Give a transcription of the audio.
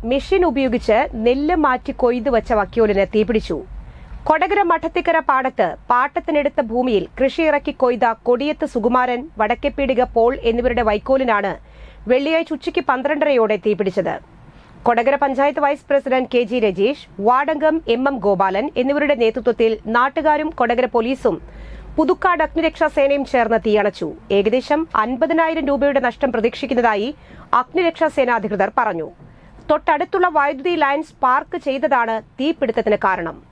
machine ഉപയോഗിച്ച് നെല്ല് മാറ്റി കൊയ്തു വച്ച വക്യോലിന് തീപിടിച്ചു കൊടകര മഠത്തിക്കര പാടത്ത് പാട്ടത്തിനെടുത്ത ഭൂമിയിൽ കൃഷിയിറക്കി കൊയ്ത കൊടിയത്ത് സുകുമാരൻ വടക്കേപ്പീടിക പോൾ എന്നിവരുടെ വൈക്കോലിനാണ് വെള്ളിയാഴ്ച ഉച്ചയ്ക്ക് പന്ത്രണ്ടരയോടെ തീപിടിച്ചത് Kodakara panchayat vice president K G Rajeesh വാർഡംഗം എം എം ഗോപാലൻ എന്നിവരുടെ നേതൃത്വത്തിൽ നാട്ടുകാരും കൊടകര പോലീസും പുതുക്കാട് അഗ്നിരക്ഷാ സേനയും ചേർന്ന് തീയണച്ചു ഏകദേശം അൻപതിനായിരം രൂപയുടെ നഷ്ടം പ്രതീക്ഷിക്കുന്നതായി അഗ്നിരക്ഷാ സേന അധികൃതർ പറഞ്ഞു തൊട്ടടുത്തുള്ള വൈദ്യുതി ലൈൻസ് പാർക്ക് ചെയ്തതാണ് തീപിടുത്തത്തിന് കാരണം